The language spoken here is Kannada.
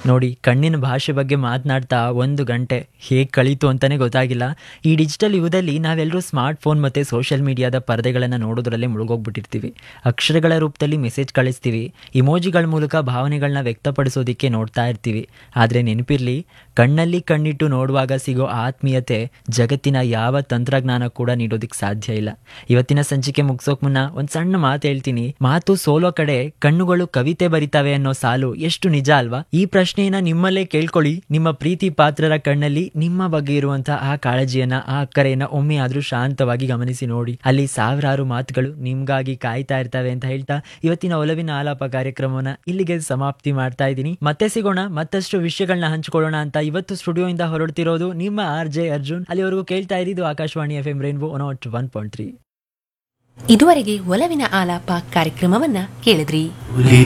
ನೋಡಿ ಕಣ್ಣಿನ ಭಾಷೆ ಬಗ್ಗೆ ಮಾತನಾಡ್ತಾ ಒಂದು ಗಂಟೆ ಹೇಗೆ ಕಳೀತು ಅಂತಾನೆ ಗೊತ್ತಾಗಿಲ್ಲ ಈ ಡಿಜಿಟಲ್ ಯುಗದಲ್ಲಿ ನಾವೆಲ್ಲರೂ ಸ್ಮಾರ್ಟ್ ಫೋನ್ ಮತ್ತು ಸೋಷಿಯಲ್ ಮೀಡಿಯಾದ ಪರದೆಗಳನ್ನು ನೋಡೋದ್ರಲ್ಲೇ ಮುಳುಗೋಗ್ಬಿಟ್ಟಿರ್ತೀವಿ ಅಕ್ಷರಗಳ ರೂಪದಲ್ಲಿ ಮೆಸೇಜ್ ಕಳಿಸ್ತೀವಿ ಇಮೋಜಿಗಳ ಮೂಲಕ ಭಾವನೆಗಳನ್ನ ವ್ಯಕ್ತಪಡಿಸೋದಕ್ಕೆ ನೋಡ್ತಾ ಇರ್ತೀವಿ ಆದರೆ ನೆನಪಿರಲಿ ಕಣ್ಣಲ್ಲಿ ಕಣ್ಣಿಟ್ಟು ನೋಡುವಾಗ ಸಿಗೋ ಆತ್ಮೀಯತೆ ಜಗತ್ತಿನ ಯಾವ ತಂತ್ರಜ್ಞಾನ ಕೂಡ ನೀಡೋದಕ್ಕೆ ಸಾಧ್ಯ ಇಲ್ಲ ಇವತ್ತಿನ ಸಂಚಿಕೆ ಮುಗಿಸೋಕ್ ಮುನ್ನ ಒಂದು ಸಣ್ಣ ಮಾತು ಹೇಳ್ತೀನಿ ಮಾತು ಸೋಲೋ ಕಡೆ ಕಣ್ಣುಗಳು ಕವಿತೆ ಬರಿತಾವೆ ಅನ್ನೋ ಸಾಲು ಎಷ್ಟು ನಿಜ ಅಲ್ವಾ ಈ ಪ್ರಶ್ನೆಯನ್ನ ನಿಮ್ಮಲ್ಲೇ ಕೇಳ್ಕೊಳ್ಳಿ ನಿಮ್ಮ ಪ್ರೀತಿ ಪಾತ್ರರ ಕಣ್ಣಲ್ಲಿ ನಿಮ್ಮ ಬಗ್ಗೆ ಇರುವಂತಹ ಆ ಕಾಳಜಿಯನ್ನ ಆ ಅಕ್ಕರೆಯನ್ನ ಒಮ್ಮೆ ಆದ್ರೂ ಶಾಂತವಾಗಿ ಗಮನಿಸಿ ನೋಡಿ ಅಲ್ಲಿ ಸಾವಿರಾರು ಮಾತುಗಳು ನಿಮ್ಗಾಗಿ ಕಾಯ್ತಾ ಇರ್ತವೆ ಅಂತ ಹೇಳ್ತಾ ಇವತ್ತಿನ ಒಲವಿನ ಆಲಾಪ ಕಾರ್ಯಕ್ರಮವನ್ನ ಇಲ್ಲಿಗೆ ಸಮಾಪ್ತಿ ಮಾಡ್ತಾ ಇದ್ದೀನಿ ಮತ್ತೆ ಸಿಗೋಣ ಮತ್ತಷ್ಟು ವಿಷಯಗಳನ್ನ ಹಂಚ್ಕೊಳ್ಳೋಣ ಅಂತ ಇವತ್ತು ಸ್ಟುಡಿಯೋಯಿಂದ ಹೊರಡ್ತಿರೋದು ನಿಮ್ಮ ಆರ್ ಜೆ ಅರ್ಜುನ್ ಅಲ್ಲಿವರೆಗೂ ಕೇಳ್ತಾ ಇದ್ದಿದ್ದು Akashvani F M Rainbow one one point three ಇದುವರೆಗೆ ಒಲವಿನ ಆಲಾಪ ಕಾರ್ಯಕ್ರಮವನ್ನ ಕೇಳಿದ್ರಿ ಹುಲಿ